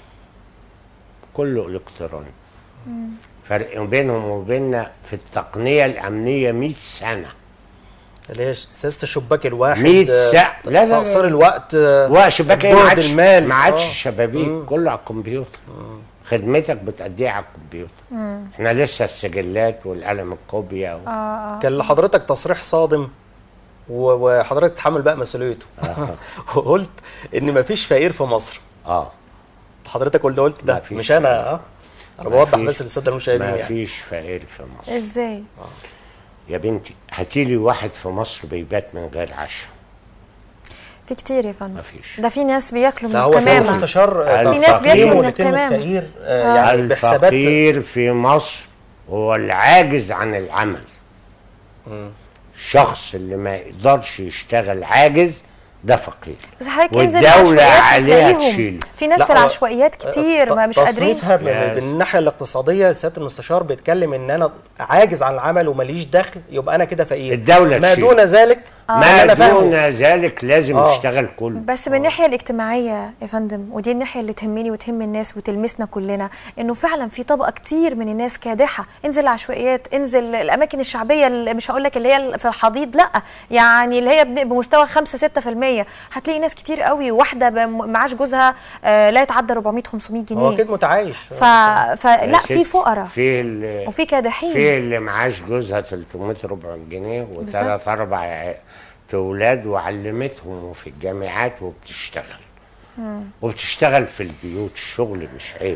كله الكتروني فرق بينهم وبيننا في التقنيه الامنيه 100 سنه ليش سياسه الشباك الواحد 100 ساعه لا لا تقصير الوقت وقت شباك ايه ما عادش ما عادش شبابيك كله على الكمبيوتر خدمتك بتأديها على الكمبيوتر مم. احنا لسه السجلات والقلم الكوبيا و... آه آه. كان لحضرتك تصريح صادم وحضرتك تحمل بقى مسؤوليته آه. وقلت ان مفيش فقير في مصر اه حضرتك قلت قلت ده مش انا اه انا بوضح بس للساده المشاهدين يعني مفيش فقير في مصر ازاي آه. يا بنتي هاتي لي واحد في مصر بيبات من غير عشاء في كتير يا فندم مفيش ده في ناس بياكلوا من القمامه هو مستشار في ناس بياكلوا من القمامه فقير آه يعني بحسابات الفقير في مصر هو العاجز عن العمل م. الشخص اللي ما يقدرش يشتغل عاجز ده فقير بس حضرتك والدولة عليها تشيل في ناس في العشوائيات كتير ما مش قادرين تصنيفها من الناحيه الاقتصاديه سياده المستشار بيتكلم ان انا عاجز عن العمل وماليش دخل يبقى انا كده فقير الدوله ما دون ذلك آه. ما دون ذلك لازم آه. يشتغل كله بس من الناحيه الاجتماعيه يا فندم ودي الناحيه اللي تهمني وتهم الناس وتلمسنا كلنا انه فعلا في طبقه كتير من الناس كادحه انزل العشوائيات انزل الاماكن الشعبيه اللي مش هقول لك اللي هي في الحضيض لا يعني اللي هي بمستوى 5 6% هتلاقي ناس كتير قوي واحده معاش جوزها آه لا يتعدى 400 500 جنيه هو اكيد متعايش ف... فلا في فقراء في اللي وفي كادحين في اللي معاش جوزها 300 400 جنيه وثلاث اربع اولاد وعلمتهم في الجامعات وبتشتغل مم. وبتشتغل في البيوت الشغل مش عيب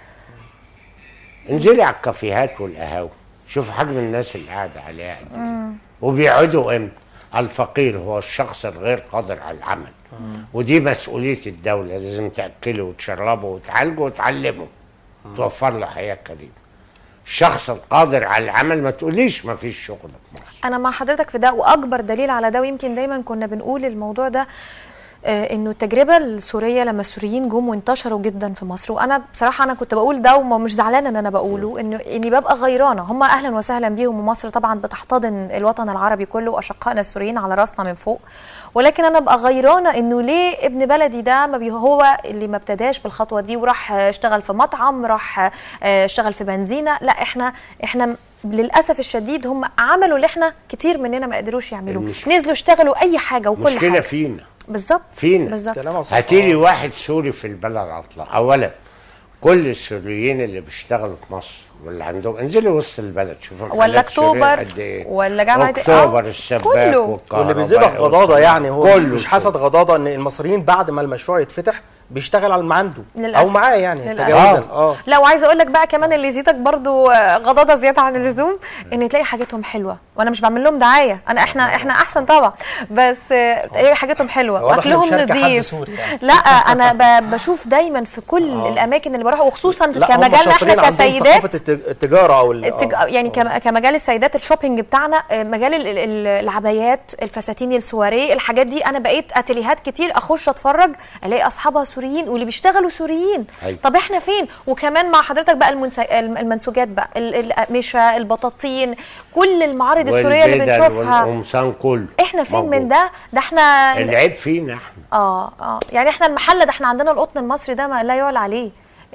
انزلي على الكافيهات والقهاوي شوف حجم الناس اللي قاعده عليها وبيقعدوا امتى الفقير هو الشخص الغير قادر على العمل مم. ودي مسؤوليه الدوله لازم تاكله وتشربه وتعالجه وتعلمه توفر له حياه كريمه الشخص القادر على العمل ما تقوليش ما فيش شغل في مصر انا مع حضرتك في ده واكبر دليل على ده ويمكن دايما كنا بنقول الموضوع ده آه انه التجربه السوريه لما السوريين جم وانتشروا جدا في مصر وانا بصراحه انا كنت بقول ده ومش زعلانه ان انا بقوله انه اني ببقى غيرانه هم اهلا وسهلا بيهم ومصر طبعا بتحتضن الوطن العربي كله واشقائنا السوريين على راسنا من فوق ولكن انا ببقى غيرانه انه ليه ابن بلدي ده ما هو اللي ما ابتداش بالخطوه دي وراح اشتغل في مطعم راح اشتغل في بنزينه لا احنا احنا للاسف الشديد هم عملوا اللي احنا كتير مننا ما قدروش يعملوه نزلوا اشتغلوا اي حاجه وكل مشكلة حاجه فينا بالظبط فينا بالظبط هاتي لي واحد سوري في البلد عطله اولا كل السوريين اللي بيشتغلوا في مصر واللي عندهم انزلي وسط البلد شوفوا ولا اكتوبر إيه؟ ولا جامعه اكتوبر آه السباك كله واللي بيزيدك غضاضه يعني هو كله مش حسد غضاضه ان المصريين بعد ما المشروع يتفتح بيشتغل على ما عنده للأسف. او معاه يعني تجاوزا اه لا وعايزه اقول لك بقى كمان اللي يزيدك برضو غضاضه زياده عن اللزوم ان تلاقي حاجتهم حلوه وانا مش بعمل لهم دعايه انا احنا احنا احسن طبعا بس تلاقي حاجتهم حلوه واكلهم نظيف يعني. لا انا بشوف دايما في كل أوه. الاماكن اللي بروحها وخصوصا كمجالنا احنا كسيدات التجاره او التج... يعني كمجال السيدات الشوبينج بتاعنا مجال العبايات الفساتين السواريه الحاجات دي انا بقيت اتليهات كتير اخش اتفرج الاقي اصحابها سوريين واللي بيشتغلوا سوريين أي. طب احنا فين وكمان مع حضرتك بقى المنس... المنسوجات بقى القماشه البطاطين كل المعارض السوريه اللي بنشوفها والقمصان كله احنا فين موجود. من ده ده احنا العيب فينا احنا اه اه يعني احنا المحل ده احنا عندنا القطن المصري ده ما لا يعلى عليه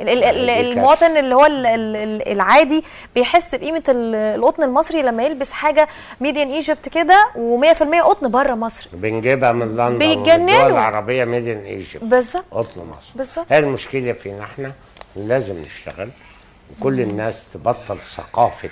المواطن اللي هو العادي بيحس بقيمه القطن المصري لما يلبس حاجه ميديان ايجيبت كده و100% قطن بره مصر بنجيبها من لندن بيتجننوا الدول العربيه ميديان ايجيبت بالظبط قطن مصر بالظبط هي المشكله فينا احنا لازم نشتغل وكل الناس تبطل ثقافه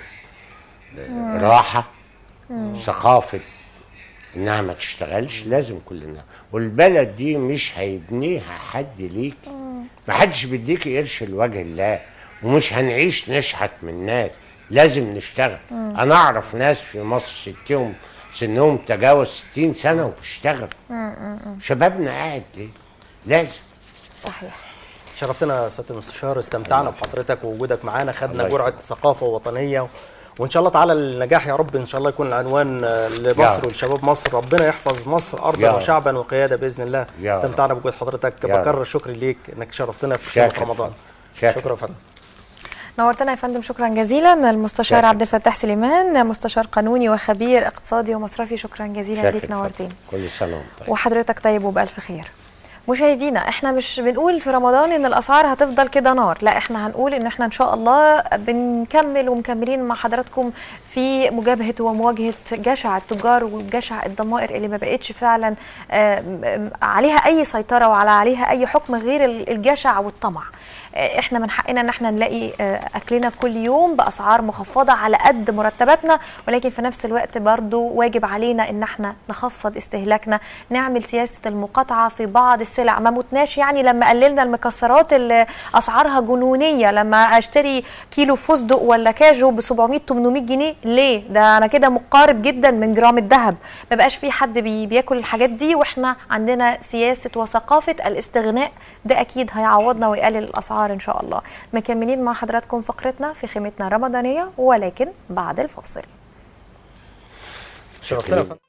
راحه ثقافه انها ما تشتغلش لازم كلنا والبلد دي مش هيبنيها حد ليكي ما حدش بيديكي قرش لوجه الله ومش هنعيش نشحت من الناس لازم نشتغل مم. انا اعرف ناس في مصر ستهم سنهم تجاوز 60 سنه وبيشتغل شبابنا قاعد ليه لازم صحيح شرفتنا سياده المستشار استمتعنا بحضرتك ووجودك معانا خدنا جرعه ثقافه وطنيه وان شاء الله تعالى النجاح يا رب ان شاء الله يكون العنوان لمصر ولشباب مصر ربنا يحفظ مصر ارضا وشعبا وقياده باذن الله استمتعنا بوجود حضرتك بكرر شكري ليك انك شرفتنا في شهر رمضان شكرا, شكرا فندم نورتنا يا فندم شكرا جزيلا المستشار عبد الفتاح سليمان مستشار قانوني وخبير اقتصادي ومصرفي شكرا جزيلا ليك نورتين كل سنه وانت طيب وحضرتك طيب وبالف خير مشاهدينا احنا مش بنقول في رمضان ان الاسعار هتفضل كده نار لا احنا هنقول ان احنا ان شاء الله بنكمل ومكملين مع حضراتكم في مجابهه ومواجهه جشع التجار وجشع الضمائر اللي ما بقتش فعلا عليها اي سيطره وعلى عليها اي حكم غير الجشع والطمع احنا من حقنا ان احنا نلاقي اكلنا كل يوم باسعار مخفضه على قد مرتباتنا ولكن في نفس الوقت برضو واجب علينا ان احنا نخفض استهلاكنا نعمل سياسه المقاطعه في بعض السلع ما متناش يعني لما قللنا المكسرات اللي اسعارها جنونيه لما اشتري كيلو فستق ولا كاجو ب 700 800 جنيه ليه ده انا كده مقارب جدا من جرام الذهب ما بقاش في حد بي بياكل الحاجات دي واحنا عندنا سياسه وثقافه الاستغناء ده اكيد هيعوضنا ويقلل الاسعار ان شاء الله مكملين مع حضراتكم فقرتنا في خيمتنا الرمضانيه ولكن بعد الفاصل شرفتنا